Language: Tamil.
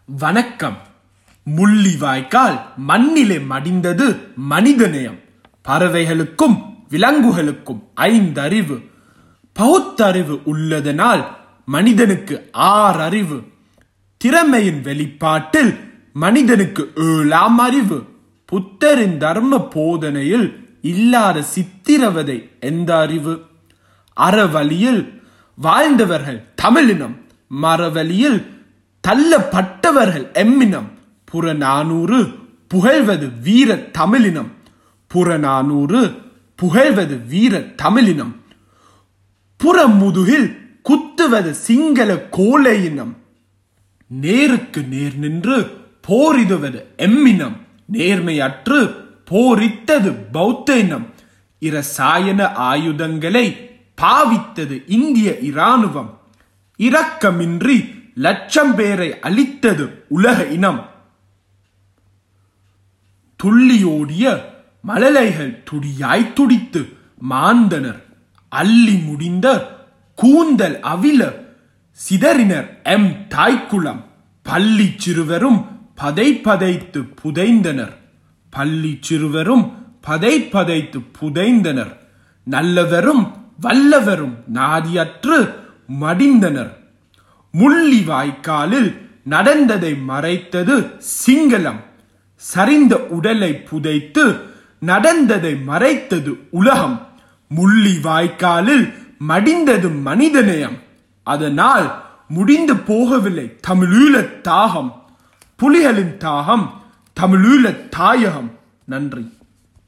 வணக்கம் முள்ளிவாய்க்கால் மண்ணிலே மடிந்தது மனிதநேயம் பறவைகளுக்கும் விலங்குகளுக்கும் ஐந்தறிவு பகுத்தறிவு உள்ளதனால் மனிதனுக்கு ஆறறிவு திறமையின் வெளிப்பாட்டில் மனிதனுக்கு ஏழாம் அறிவு புத்தரின் தர்ம போதனையில் இல்லாத சித்திரவதை எந்த அறிவு அறவழியில் வாழ்ந்தவர்கள் தமிழினம் மரவழியில் தள்ளப்பட்டவர்கள் எம்மினம் புறநானூறு புகழ்வது வீர தமிழினம் புறநானூறு புகழ்வது வீர தமிழினம் புறமுதுகில் குத்துவது சிங்கள கோலையினம் நேருக்கு நேர் நின்று போரிடுவது எம்மினம் நேர்மையற்று போரித்தது பௌத்த இனம் இரசாயன ஆயுதங்களை பாவித்தது இந்திய இராணுவம் இரக்கமின்றி லட்சம் பேரை அழித்தது உலக இனம் துள்ளியோடிய மழலைகள் துடியாய் துடித்து மாந்தனர் அள்ளி முடிந்த கூந்தல் அவில சிதறினர் எம் தாய்க்குளம் பள்ளி சிறுவரும் பதை பதைத்து புதைந்தனர் பள்ளி சிறுவரும் பதை பதைத்து புதைந்தனர் நல்லவரும் வல்லவரும் நாதியற்று மடிந்தனர் முள்ளி வாய்க்காலில் நடந்ததை மறைத்தது சிங்களம் சரிந்த உடலை புதைத்து நடந்ததை மறைத்தது உலகம் முள்ளி வாய்க்காலில் மடிந்தது மனிதநேயம் அதனால் முடிந்து போகவில்லை தமிழீழ தாகம் புலிகளின் தாகம் தமிழீழ தாயகம் நன்றி